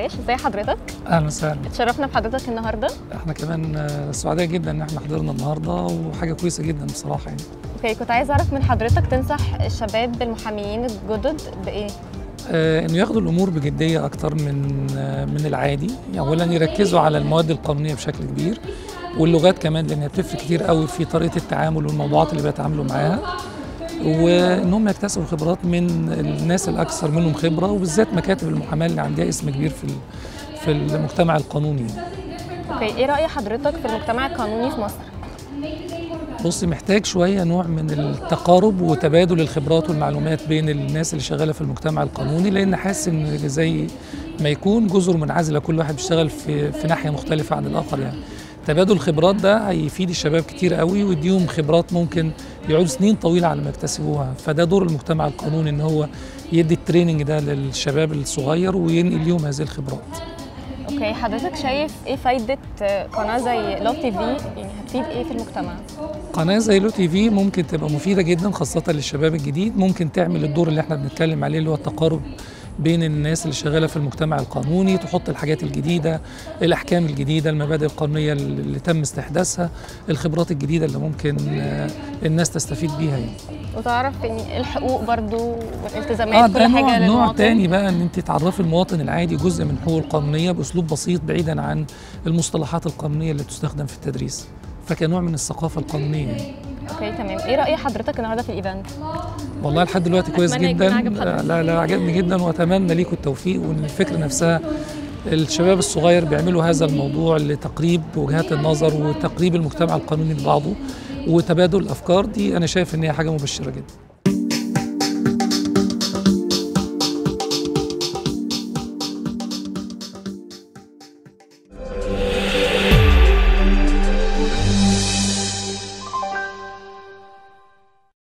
بلاش ازي حضرتك اهلا وسهلا اتشرفنا بحضرتك النهارده احنا كمان آه، سعداء جدا ان احنا حضرنا النهارده وحاجه كويسه جدا بصراحه يعني اوكي كنت عايز اعرف من حضرتك تنصح الشباب المحاميين الجدد بايه آه انه ياخدوا الامور بجديه اكتر من آه من العادي يعني اولا يركزوا على المواد القانونيه بشكل كبير واللغات كمان لانها بتفرق كتير قوي في طريقه التعامل والموضوعات اللي بيتعاملوا معاها وانهم يكتسبوا خبرات من الناس الاكثر منهم خبره وبالذات مكاتب المحاماه اللي عندها اسم كبير في ال- في المجتمع القانوني اوكي ايه راي حضرتك في المجتمع القانوني في مصر بص محتاج شوية نوع من التقارب وتبادل الخبرات والمعلومات بين الناس اللي شغالة في المجتمع القانوني لأن حاسس إن زي ما يكون جزر منعزلة كل واحد بيشتغل في, في ناحية مختلفة عن الآخر يعني تبادل الخبرات ده هيفيد الشباب كتير قوي ويديهم خبرات ممكن يقعدوا سنين طويلة على ما يكتسبوها فده دور المجتمع القانوني إن هو يدي التريننج ده للشباب الصغير وينقل لهم هذه الخبرات اوكي حضرتك شايف ايه فايده قناه زي لوف تي في يعني هتفيد ايه في المجتمع قناة زي لو تي في ممكن تبقى مفيدة جدا خاصة للشباب الجديد ممكن تعمل الدور اللي احنا بنتكلم عليه اللي هو التقارب بين الناس اللي شغالة في المجتمع القانوني تحط الحاجات الجديدة الأحكام الجديدة المبادئ القانونية اللي تم استحداثها الخبرات الجديدة اللي ممكن آه، الناس تستفيد بيها يعني. وتعرف ان الحقوق برضو اه والالتزامات ده كل نوع, حاجه نوع للمواطن تاني بقى ان انت تعرفي المواطن العادي جزء من حقوقه القانونية بأسلوب بسيط بعيدا عن المصطلحات القانونية اللي تستخدم في التدريس فكنوع من الثقافة القانونية يعني. اوكي تمام ايه راي حضرتك النهارده في الايفنت والله لحد دلوقتي كويس أتمنى يكون جدا عجب حضرتك. لا لا عجبني جدا واتمنى ليكم التوفيق وان الفكره نفسها الشباب الصغير بيعملوا هذا الموضوع لتقريب وجهات النظر وتقريب المجتمع القانوني لبعضه وتبادل الافكار دي انا شايف ان هي حاجه مبشره جدا